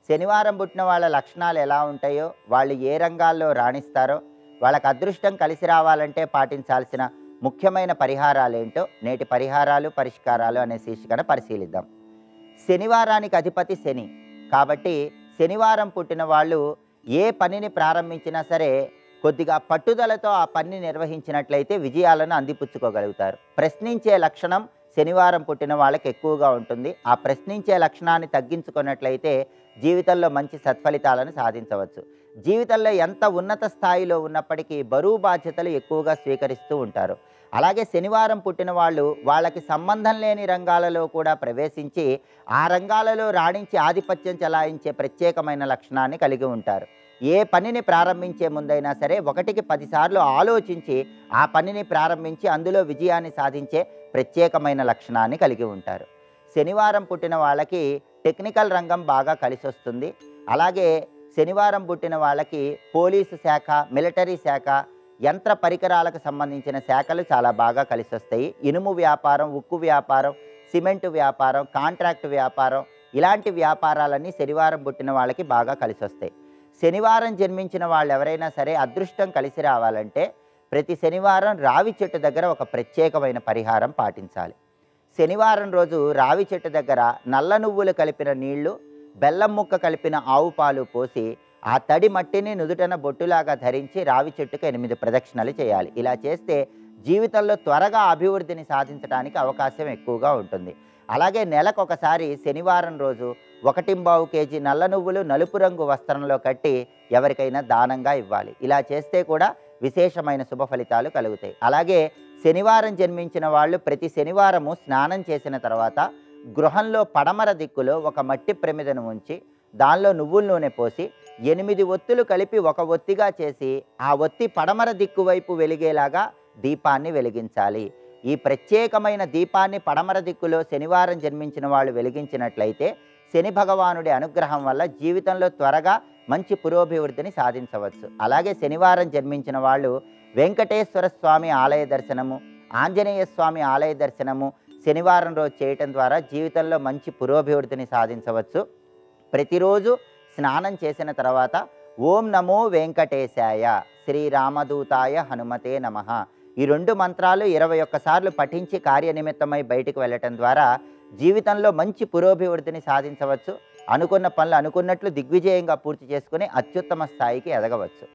శనివారం పుట్టిన వాళ్ళ లక్షణాలు ఎలా ఉంటాయో వాళ్ళు ఏ రంగాల్లో రాణిస్తారో వాళ్ళకి అదృష్టం కలిసి రావాలంటే పాటించాల్సిన ముఖ్యమైన పరిహారాలు ఏంటో నేటి పరిహారాలు పరిష్కారాలు అనే శీర్షికన పరిశీలిద్దాం శనివారానికి అధిపతి శని కాబట్టి శనివారం పుట్టిన వాళ్ళు ఏ పనిని ప్రారంభించినా సరే కొద్దిగా పట్టుదలతో ఆ పనిని నిర్వహించినట్లయితే విజయాలను అందిపుచ్చుకోగలుగుతారు ప్రశ్నించే లక్షణం శనివారం పుట్టిన వాళ్ళకి ఎక్కువగా ఉంటుంది ఆ ప్రశ్నించే లక్షణాన్ని తగ్గించుకున్నట్లయితే జీవితంలో మంచి సత్ఫలితాలను సాధించవచ్చు జీవితంలో ఎంత ఉన్నత స్థాయిలో ఉన్నప్పటికీ బరువు బాధ్యతలు ఎక్కువగా స్వీకరిస్తూ ఉంటారు అలాగే శనివారం పుట్టిన వాళ్ళు వాళ్ళకి సంబంధం లేని రంగాలలో కూడా ప్రవేశించి ఆ రంగాలలో రాణించి ఆధిపత్యం చెలాయించే ప్రత్యేకమైన లక్షణాన్ని కలిగి ఉంటారు ఏ పనిని ప్రారంభించే ముందైనా సరే ఒకటికి పదిసార్లు ఆలోచించి ఆ పనిని ప్రారంభించి అందులో విజయాన్ని సాధించే ప్రత్యేకమైన లక్షణాన్ని కలిగి ఉంటారు శనివారం పుట్టిన వాళ్ళకి టెక్నికల్ రంగం బాగా కలిసి వస్తుంది అలాగే శనివారం పుట్టిన వాళ్ళకి పోలీసు శాఖ మిలిటరీ శాఖ యంత్ర పరికరాలకు సంబంధించిన శాఖలు చాలా బాగా కలిసి వస్తాయి ఇనుము వ్యాపారం ఉక్కు వ్యాపారం సిమెంటు వ్యాపారం కాంట్రాక్ట్ వ్యాపారం ఇలాంటి వ్యాపారాలన్నీ శనివారం పుట్టిన వాళ్ళకి బాగా కలిసి వస్తాయి శనివారం జన్మించిన వాళ్ళు ఎవరైనా సరే అదృష్టం కలిసి రావాలంటే ప్రతి శనివారం రావి చెట్టు దగ్గర ఒక ప్రత్యేకమైన పరిహారం పాటించాలి శనివారం రోజు రావి చెట్టు దగ్గర నల్ల నువ్వులు కలిపిన నీళ్లు బెల్లం ముక్క కలిపిన ఆవు పాలు పోసి ఆ తడి మట్టిని నుదుటన బొట్టులాగా ధరించి రావి చెట్టుకు ఎనిమిది ప్రదక్షిణలు చేయాలి ఇలా చేస్తే జీవితంలో త్వరగా అభివృద్ధిని సాధించడానికి అవకాశం ఎక్కువగా ఉంటుంది అలాగే నెలకు ఒకసారి శనివారం రోజు ఒకటింబావు కేజీ నల్ల నువ్వులు నలుపు రంగు వస్త్రంలో కట్టి ఎవరికైనా దానంగా ఇవ్వాలి ఇలా చేస్తే కూడా విశేషమైన శుభ ఫలితాలు కలుగుతాయి అలాగే శనివారం జన్మించిన వాళ్ళు ప్రతి శనివారము స్నానం చేసిన తర్వాత గృహంలో పడమర దిక్కులో ఒక మట్టి ప్రమిదను ఉంచి దానిలో నువ్వుల నూనె పోసి ఎనిమిది ఒత్తులు కలిపి ఒక ఒత్తిగా చేసి ఆ ఒత్తి పడమర దిక్కు వైపు వెలిగేలాగా దీపాన్ని వెలిగించాలి ఈ ప్రత్యేకమైన దీపాన్ని పడమర దిక్కులో శనివారం జన్మించిన వాళ్ళు వెలిగించినట్లయితే శని భగవానుడి అనుగ్రహం వల్ల జీవితంలో త్వరగా మంచి పురోభివృద్ధిని సాధించవచ్చు అలాగే శనివారం జన్మించిన వాళ్ళు వెంకటేశ్వర స్వామి ఆలయ దర్శనము ఆంజనేయ స్వామి ఆలయ దర్శనము శనివారం రోజు చేయటం ద్వారా జీవితంలో మంచి పురోభివృద్ధిని సాధించవచ్చు ప్రతిరోజు స్నానం చేసిన తర్వాత ఓం నమో వెంకటేశాయ శ్రీరామదూతాయ హనుమతే నమః ఈ రెండు మంత్రాలు ఇరవై ఒక్కసార్లు పఠించి కార్యనిమిత్తమై బయటికి వెళ్ళటం ద్వారా జీవితంలో మంచి పురోభివృద్ధిని సాధించవచ్చు అనుకున్న పనులు అనుకున్నట్లు దిగ్విజయంగా పూర్తి చేసుకుని అత్యుత్తమ స్థాయికి ఎదగవచ్చు